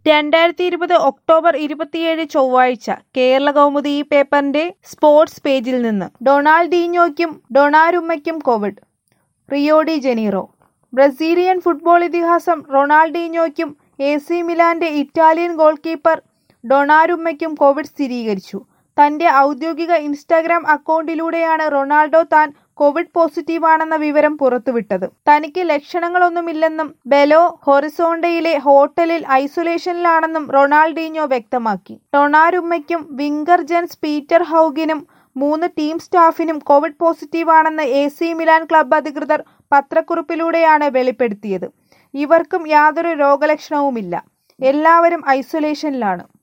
രണ്ടായിരത്തി ഇരുപത് ഒക്ടോബർ ഇരുപത്തിയേഴ് ചൊവ്വാഴ്ച കേരള കൗമുദി ഈ പേപ്പറിന്റെ സ്പോർട്സ് പേജിൽ നിന്ന് ഡൊണാൾഡീഞ്ഞോയ്ക്കും ഡൊണാരുമ്മയ്ക്കും Covid Rio de Janeiro Brazilian football ഇതിഹാസം റൊണാൾഡീഞ്ഞോയ്ക്കും എ സി മിലാന്റെ ഇറ്റാലിയൻ ഗോൾ കീപ്പർ ഡൊണാരുമ്മയ്ക്കും കോവിഡ് സ്ഥിരീകരിച്ചു തന്റെ ഔദ്യോഗിക ഇൻസ്റ്റാഗ്രാം അക്കൗണ്ടിലൂടെയാണ് റൊണാൾഡോ താൻ കോവിഡ് പോസിറ്റീവാണെന്ന വിവരം പുറത്തുവിട്ടത് തനിക്ക് ലക്ഷണങ്ങളൊന്നുമില്ലെന്നും ബെലോ ഹൊറിസോണ്ടയിലെ ഹോട്ടലിൽ ഐസൊലേഷനിലാണെന്നും റൊണാൾഡീഞ്ഞോ വ്യക്തമാക്കി ഡൊണാരുമ്മയ്ക്കും വിംഗർ ജെൻസ് പീറ്റർ ഹൗഗിനും മൂന്ന് ടീം സ്റ്റാഫിനും കോവിഡ് പോസിറ്റീവാണെന്ന് എ സി മിലാൻ ക്ലബ്ബ് അധികൃതർ പത്രക്കുറിപ്പിലൂടെയാണ് വെളിപ്പെടുത്തിയത് ഇവർക്കും യാതൊരു രോഗലക്ഷണവുമില്ല എല്ലാവരും ഐസൊലേഷനിലാണ്